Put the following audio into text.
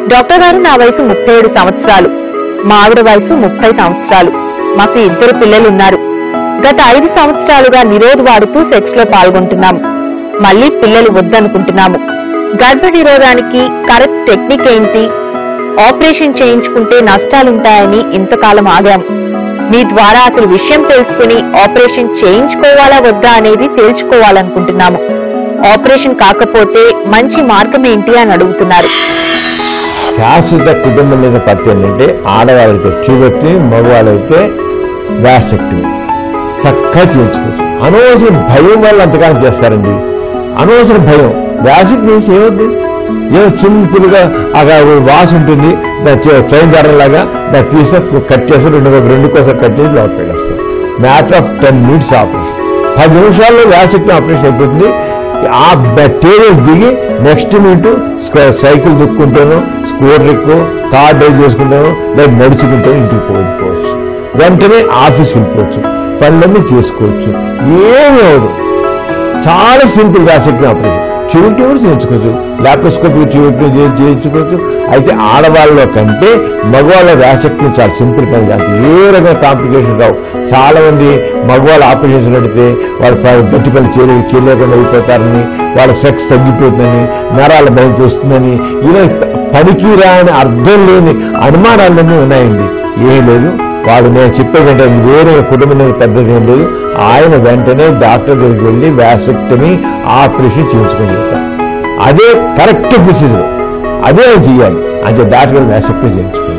doctor గారు నా వయసు ముప్పై ఏడు సంవత్సరాలు మా ఆవిడ వయసు ముప్పై సంవత్సరాలు మాకు ఇద్దరు పిల్లలున్నారు గత ఐదు సంవత్సరాలుగా నిరోధ్ వాడుతూ సెక్స్ లో పాల్గొంటున్నాము మళ్ళీ పిల్లలు వద్దనుకుంటున్నాము గర్భ నిరోధానికి కరెక్ట్ టెక్నిక్ ఏంటి ఆపరేషన్ చేయించుకుంటే నష్టాలుంటాయని ఇంతకాలం ఆగాము మీ ద్వారా అసలు విషయం తెలుసుకుని ఆపరేషన్ చేయించుకోవాలా వద్దా అనేది తేల్చుకోవాలనుకుంటున్నాము ఆపరేషన్ కాకపోతే మంచి మార్గం ఏంటి అని అడుగుతున్నారు శాశ్వత కుటుంబం మీద పత్తి ఏంటంటే ఆడవాళ్ళైతే ట్యూబెక్టమీ మగవాళ్ళైతే వ్యాసెక్టమీ చక్కగా చేయించుకోవచ్చు అనవసరం భయం వల్ల అంతకాలం చేస్తారండి అనవసరం భయం వ్యాసిక్ మీన్స్ ఏమవుతుంది ఏదో సింపుల్ గా అక్కడ వాసు ఉంటుంది చైన్ లాగా దాన్ని తీసి కట్ చేసి రెండు ఒక రెండు కోసం కట్ చేసి లోపల పెట్టేస్తాం matter of ten minutes operation పది నిమిషాల్లో వ్యాసక్తి ఆపరేషన్ అయిపోతుంది ఆ టేబుల్స్ దిగి నెక్స్ట్ మినిట్ సైకిల్ దుక్కుంటాను స్కూటర్ ఎక్కువ కార్ డ్రైవ్ చేసుకుంటాను లేదా నడుచుకుంటాను ఇంటికి పోవచ్చు వెంటనే ఆఫీస్కి వెళ్ళిపోవచ్చు పనులన్నీ చేసుకోవచ్చు ఏమీ అవదు చాలా సింపుల్ వ్యాసక్తి ఆపరేషన్ చెవిటి కూడా చేయించుకోవచ్చు లాప్రోస్కోపీ చెవిటి చేయించుకోవచ్చు అయితే ఆడవాళ్ళలో కంటే మగవాళ్ళ వ్యాసక్తి చాలా సింపుల్ కానీ అంత ఏ రకమైన కాంప్లికేషన్ రావు చాలా మంది మగవాళ్ళు ఆపరేషన్ నడిపితే వాళ్ళు ప- గట్టి పని చేయలే చేయలేకుండా అయిపోతారని వాళ్ళ సెక్స్ తగ్గిపోతుందని నరాల భయం చేస్తుందని ఇలా పనికి రాని అర్థం లేని అనుమానాలన్నీ ఉన్నాయండి ఏం లేదు వాడు నేను చెప్పేదంటే వేరే కుటుంబం పెద్దది ఏం లేదు ఆయన వెంటనే డాక్టర్ దగ్గరికి వెళ్ళి వ్యాసక్టమీ ఆపరేషన్ చేయించుకొని చెప్పారు అదే కరెక్ట్ ప్రొసీజర్ అదే ఆయన చేయాలి అంటే డాక్టర్ వ్యాసక్టమీ చేయించుకోవాలి